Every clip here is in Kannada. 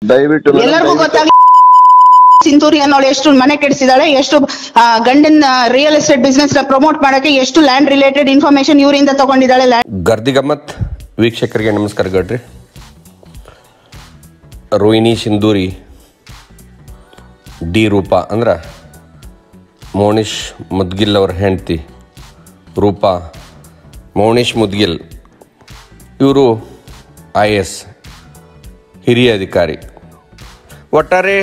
ದಯವಿಟ್ಟು madam, ಎಲ್ಲರಿಗೂ ದಯವಿಟ್ಟು- ಗೊತ್ತಾಗ್ಲಿ ಸಿಂಧೂರಿ ಅನ್ನೋಳು ಎಷ್ಟು ಮನೆ ಕೆಡಿಸಿದಾಳೆ ಎಷ್ಟು ಆ, ಗಂಡನ್ ರಿಯಲ್ ಎಸ್ಟೇಟ್ ಬಿಸ್ನೆಸ್ ನ ಪ್ರಮೋಟ್ ಮಾಡಕ್ಕೆ ಎಷ್ಟು ಲ್ಯಾಂಡ್ ರಿಲೇಟೆಡ್ ಇನ್ಫಾರ್ಮೇಶನ್ ಇವರಿಂದ ತಗೊಂಡಿದ್ದಾಳೆ ಲ್ಯಾಂಡ್ ಗರ್ದಿ ಗಮ್ಮತ್ ವೀಕ್ಷಕರಿಗೆ ನಮಸ್ಕಾರ ಗಡ್ರಿ ರೋಹಿಣಿ ಸಿಂಧೂರಿ ಡಿ ರೂಪ ಅಂದ್ರೆ ಮೌನಿಶ್ ಮುದ್ಗಿಲ್ ಅವ್ರ ಹೆಂಡತಿ ರೂಪ ಮೌನಿಶ್ ಮುದ್ಗಿಲ್ ಇವರು ಐ ಎಸ್ ಹಿರಿಯ ಅಧಿಕಾರಿ ಒಟ್ಟಾರೆ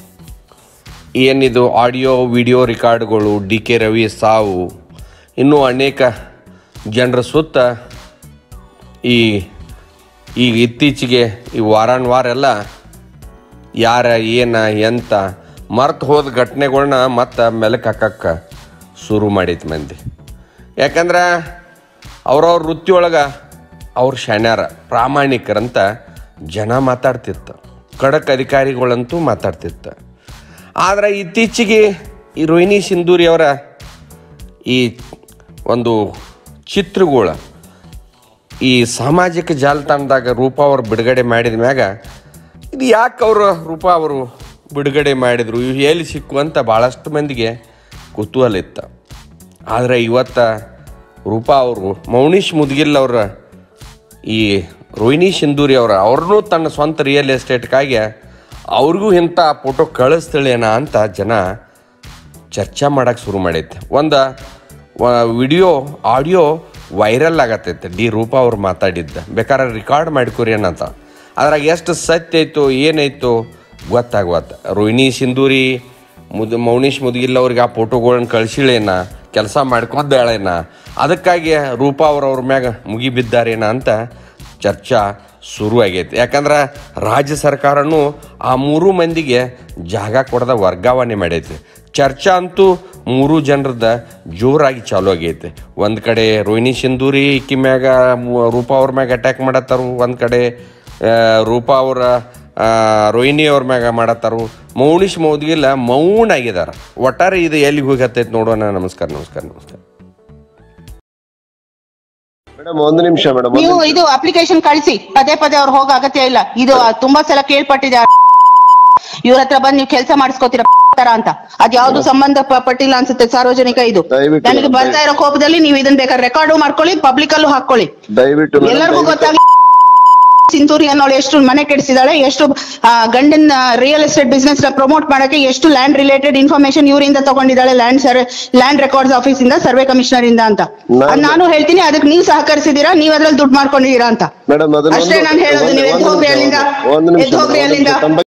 ಏನಿದು ಆಡಿಯೋ ವಿಡಿಯೋ ರೆಕಾರ್ಡ್ಗಳು ಡಿ ಕೆ ರವಿ ಸಾವು ಇನ್ನೂ ಅನೇಕ ಜನರ ಸುತ್ತ ಈ ಈಗ ಇತ್ತೀಚೆಗೆ ಈ ವಾರಾನ್ ವಾರ ಎಲ್ಲ ಯಾರ ಏನ ಎಂತ ಮರ್ತು ಹೋದ ಘಟನೆಗಳ್ನ ಮತ್ತೆ ಮೆಲಕ್ಕೆ ಹಾಕಕ್ಕೆ ಶುರು ಮಾಡೈತಿ ಮಂದಿ ಯಾಕಂದ್ರೆ ಅವ್ರವ್ರ ವೃತ್ತಿ ಒಳಗೆ ಅವ್ರ ಶಾಣ್ಯಾರ ಪ್ರಾಮಾಣಿಕರಂತ ಜನ ಮಾತಾಡ್ತಿತ್ತು ಖಡಕ್ ಅಧಿಕಾರಿಗಳಂತೂ ಮಾತಾಡ್ತಿತ್ತು ಆದರೆ ಇತ್ತೀಚೆಗೆ ಈ ರೋಹಿಣಿ ಸಿಂಧೂರಿ ಅವರ ಈ ಒಂದು ಚಿತ್ರಗಳ ಈ ಸಾಮಾಜಿಕ ಜಾಲತಾಣದಾಗ ರೂಪ ಅವರು ಬಿಡುಗಡೆ ಮಾಡಿದ ಮ್ಯಾಗ ಇದು ಯಾಕೆ ಅವರು ರೂಪ ಅವರು ಬಿಡುಗಡೆ ಮಾಡಿದರು ಇವು ಎಲ್ಲಿ ಸಿಕ್ಕು ಅಂತ ಭಾಳಷ್ಟು ಮಂದಿಗೆ ಕುತೂಹಲ ಇತ್ತು ಆದರೆ ಇವತ್ತು ರೂಪಾ ಅವರು ಮೌನೀಶ್ ಮುದ್ಗಿಲ್ ಅವರ ಈ ರೋಹಿಣಿ ಸಿಂಧೂರಿ ಅವರ ಅವ್ರನ್ನೂ ತನ್ನ ಸ್ವಂತ ರಿಯಲ್ ಎಸ್ಟೇಟ್ಗಾಗಿ ಅವ್ರಿಗೂ ಇಂಥ ಫೋಟೋ ಕಳಿಸ್ತಾಳೇನ ಅಂತ ಜನ ಚರ್ಚೆ ಮಾಡಕ್ಕೆ ಶುರು ಮಾಡೈತೆ ಒಂದು ವಿಡಿಯೋ ಆಡಿಯೋ ವೈರಲ್ ಆಗತ್ತೈತೆ ಡಿ ರೂಪಾ ಅವ್ರು ಮಾತಾಡಿದ್ದ ಬೇಕಾದ್ರೆ ರೆಕಾರ್ಡ್ ಮಾಡ್ಕೊರಿ ಏನಂತ ಅದ್ರಾಗ ಎಷ್ಟು ಸತ್ಯ ಐತೋ ಏನೈತೋ ಗೊತ್ತಾಗ್ವತ್ತ ರೋಹಿಣಿ ಸಿಂಧೂರಿ ಮುದ್ ಮೌನೀಶ್ ಮುದ್ಗಿಲ್ ಅವ್ರಿಗೆ ಆ ಫೋಟೋಗಳನ್ನ ಕಳ್ಸಿಳೇನ ಕೆಲಸ ಮಾಡ್ಕೊಂಡಾಳೇನ ಅದಕ್ಕಾಗಿ ರೂಪಾ ಅವ್ರು ಅವ್ರ ಮ್ಯಾಗ ಮುಗಿಬಿದ್ದಾರೇನ ಅಂತ ಚರ್ಚಾ ಶುರು ಆಗೈತೆ ಯಾಕಂದ್ರೆ ರಾಜ್ಯ ಸರ್ಕಾರನೂ ಆ ಮೂರು ಮಂದಿಗೆ ಜಾಗ ಕೊಡದ ವರ್ಗಾವಣೆ ಮಾಡೈತೆ ಚರ್ಚಾ ಅಂತೂ ಮೂರು ಜನರದ ಜೋರಾಗಿ ಚಾಲು ಆಗೈತೆ ಒಂದು ಕಡೆ ರೋಹಿಣಿ ಸಿಂಧೂರಿ ಈಕಿ ಮ್ಯಾಗ ಮು- ರೂಪಾ ಅವ್ರ ಮ್ಯಾಗ ಅಟ್ಯಾಕ್ ಮಾಡತ್ತಾರು ಒಂದು ಕಡೆ ಆ, ರೂಪಾ ಅವರ ರೋಹಿಣಿ ಅವ್ರ ಮ್ಯಾಗ ಮಾಡತ್ತಾರು ಮೌನಿಶ್ ಮೌದ್ಗಿಲ್ಲ ಮೌನ ಆಗಿದಾರ ಒಟ್ಟಾರೆ ಇದು ಎಲ್ಲಿಗೆ ಹೋಗಿ ಹತ್ತೈತೆ ನೋಡೋಣ ನಮಸ್ಕಾರ ನಮಸ್ಕಾರ ನಮಸ್ಕಾರ ಮೇಡಮ್ ಒಂದು ನಿಮಿಷ ಮೇಡಮ್ ನೀವು ಇದು ಅಪ್ಲಿಕೇಶನ್ ಕಳಿಸಿ ಪದೇ ಪದೇ ಅವ್ರು ಹೋಗೋ ಅಗತ್ಯ ಇಲ್ಲ ಇದು ತುಂಬಾ ಸಲ ಕೇಳ್ಪಟ್ಟಿದೆ ಇವ್ರ ಹತ್ರ ಬಂದು ನೀವು ಕೆಲಸ ಮಾಡಿಸ್ಕೋತೀರ ತರ ಅಂತ ಅದ್ ಯಾವ್ದು ಸಂಬಂಧ ಪ- ಪಟ್ಟಿಲ್ಲ ಅನ್ಸುತ್ತೆ ಸಾರ್ವಜನಿಕ ಇದು ದಯವಿಟ್ಟು ನನಗೆ ಬರ್ತಾ ಇರೋ ಕೋಪದಲ್ಲಿ ನೀವು ಇದನ್ನ ಬೇಕಾದ್ರೆ ರೆಕಾರ್ಡು ಮಾಡ್ಕೊಳ್ಳಿ ಪಬ್ಲಿಕ್ ಅಲ್ಲೂ ಹಾಕೊಳ್ಳಿ ದಯವಿಟ್ಟು madam, ಎಲ್ಲರಿಗೂ ದಯವಿಟ್ಟು- ಗೊತ್ತಾಗ್ಲಿ ಸಿಂಧೂರಿ ಅನ್ನೋಳು ಎಷ್ಟು ಮನೆ ಕೆಡಿಸಿದಾಳೆ ಎಷ್ಟು ಆ, ಗಂಡನ್ ರಿಯಲ್ ಎಸ್ಟೇಟ್ ಬಿಸ್ನೆಸ್ ನ ಪ್ರಮೋಟ್ ಮಾಡಕ್ಕೆ ಎಷ್ಟು ಲ್ಯಾಂಡ್ ರಿಲೇಟೆಡ್ ಇನ್ಫಾರ್ಮೇಶನ್ ಇವರಿಂದ ತಗೊಂಡಿದ್ದಾಳೆ land sir land records office ಇಂದ ಸರ್ವೆ ಕಮಿಷನರ್ ಇಂದ ಅಂತ ನಾನು- ಅದ್ ನಾನು ಹೇಳ್ತೀನಿ ಅದಕ್ಕೆ ನೀವು ಸಹಕರಿಸಿದೀರಾ ನೀವ್ ಅದ್ರಲ್ಲಿ ದುಡ್ಡು ಮಾಡ್ಕೊಂಡಿದೀರಾ ಅಂತ ಮೇಡಮ್ ಅದನ್ನ ಅಷ್ಟೇ ಒಂದು- ನಾನು ಹೇಳೋದು ಒಂದು- ನೀವು ಎದ್ದು ಒಂದು ಹೋಗ್ರಿ ನಿಮಿಷ, ಅಲ್ಲಿಂದ ಒಂದು ನಿಮಿಷ ಎದ್ದು ಹೋಗ್ರಿ ಒಂದು ನಿಮಿಷ ಅಲ್ಲಿಂದ ತಮ್ಮ